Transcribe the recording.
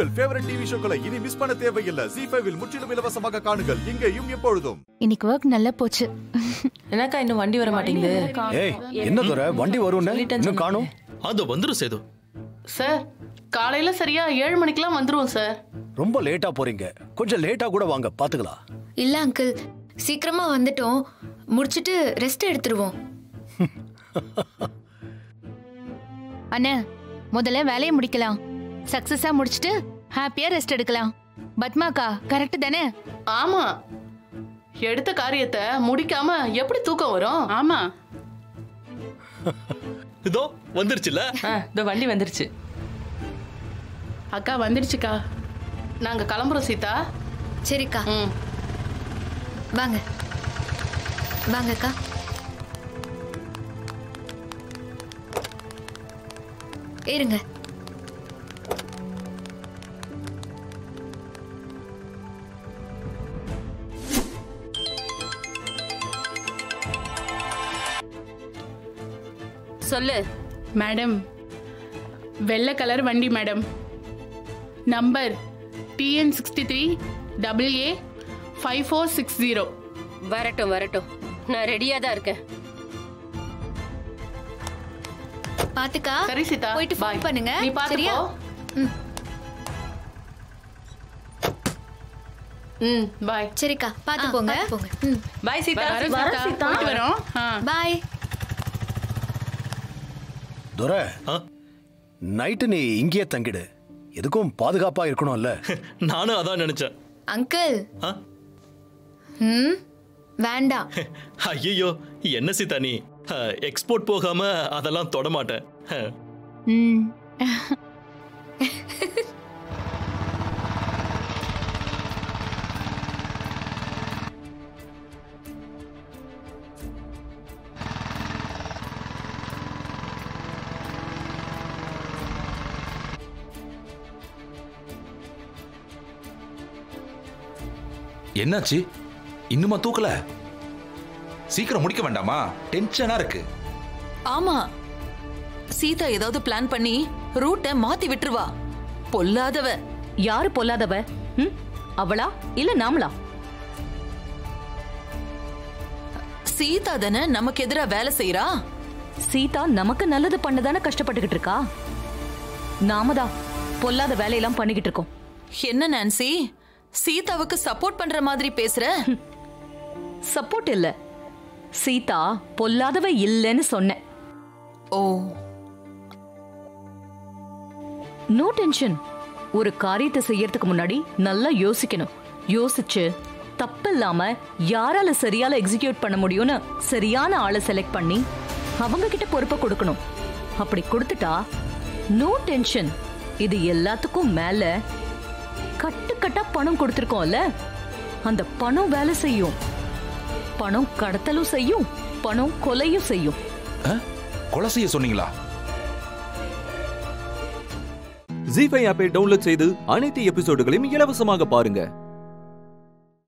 உங்கள் favourite TV ஷோக்களை இனி miss பண்ண தேவையில்லை ஜி ஃபைவில் முற்றிலும் இலவசமாக காணுங்கள் இங்கேயும் எப்பொழுதும் இன்னைக்கு ஒர்க் நல்லா போச்சு என்னக்கா இன்னும் வண்டி வர மாட்டேங்குது ஏய் என்ன துறை வண்டி வரும்னு இன்னும் காணும் அது வந்துரும் சேது சார் காலையில சரியா ஏழு மணிக்கெல்லாம் வந்துருவோம் சார் ரொம்ப லேட்டா போறீங்க கொஞ்சம் லேட்டா கூட வாங்க பாத்துக்கலாம் இல்ல அங்கிள் சீக்கிரமா வந்துட்டோம் முடிச்சிட்டு ரெஸ்ட் எடுத்துருவோம் அண்ணே முதல்ல வேலையை முடிக்கலாம் சக்சஸா முடிச்சிட்டு ஹாப்பியா ரெஸ்ட் எடுக்கலாம் பத்மாக்கா கரெக்ட் தானே ஆமா எடுத்த காரியத்தை முடிக்காம எப்படி தூக்கம் வரும் ஆமா இதோ வந்துருச்சுல ஆ இதோ வண்டி வந்துருச்சு அக்கா வந்துடுச்சுக்கா நாங்க கிளம்புறோம் சீதா சரிக்கா ம் வாங்க வாங்க அக்கா ஏறுங்க சொல்லு மேடம் வெள்ளை கலர் வண்டி madam number TN sixty three double A five four six zero வரட்டும் வரட்டும் நான் ரெடியா தான் இருக்கேன் பாத்துக்கா சரி சீதா போயிட்டு bye. ஃபோன் பண்ணுங்க நீ பாத்து சரியா போ. ம் பாய் சரிக்கா பாத்து போங்க போங்க ம் பாய் சீதா வரோம் சீதா போயிட்டு வரோம் ஆ பாய் துரை ஆ? நைட்டு நீ இங்கேயே தங்கிடு எதுக்கும் பாதுகாப்பா இருக்கணும்ல நானும் அதான் நினைச்சேன் அங்கிள் ஆ? ம் வேண்டாம் ஐயோ என்ன சீதா நீ எக்ஸ்போர்ட் போகாம அதெல்லாம் தொட மாட்டேன் ஹ, ம் என்னாச்சு இன்னுமா தூக்கல சீக்கிரம் முடிக்க வேண்டாமா டென்ஷனா இருக்கு ஆமா சீதா ஏதாவது பிளான் பண்ணி ரூட்டை மாத்தி விட்டுருவா பொல்லாதவ யாரு பொல்லாதவ ம்? அவளா இல்ல நாமளா சீதா தானே நமக்கு எதிரா வேலை செய்யறா சீதா நமக்கு நல்லது பண்ணதானே கஷ்டப்பட்டுக்கிட்டு இருக்கா நாம தான் பொல்லாத வேலையெல்லாம் பண்ணிக்கிட்டு இருக்கோம் என்ன நான்சி சீதாவுக்கு சப்போர்ட் பண்ற மாதிரி பேசுற சப்போர்ட் இல்ல சீதா பொல்லாதவ இல்லைன்னு சொன்னேன் ஓ நோ டென்ஷன் ஒரு காரியத்தை செய்யறதுக்கு முன்னாடி நல்லா யோசிக்கணும் யோசிச்சு தப்பில்லாம யாரால சரியால எக்ஸிக்யூட் பண்ண முடியும்னு சரியான ஆளை செலக்ட் பண்ணி அவங்க கிட்ட பொறுப்பை கொடுக்கணும் அப்படி கொடுத்துட்டா நோ டென்ஷன் இது எல்லாத்துக்கும் மேல கட்டுக்கட்டா பணம் கொடுத்துருக்கோம்ல அந்த பணம் வேலை செய்யும் பணம் கடத்தலும் செய்யும் பணம் கொலையும் செய்யும் ஆ? கொலை செய்ய சொன்னீங்களா ஜி ஃபைவ் ஆப்பை டவுன்லோட் செய்து அனைத்து எபிசோடுகளையும் இலவசமாக பாருங்க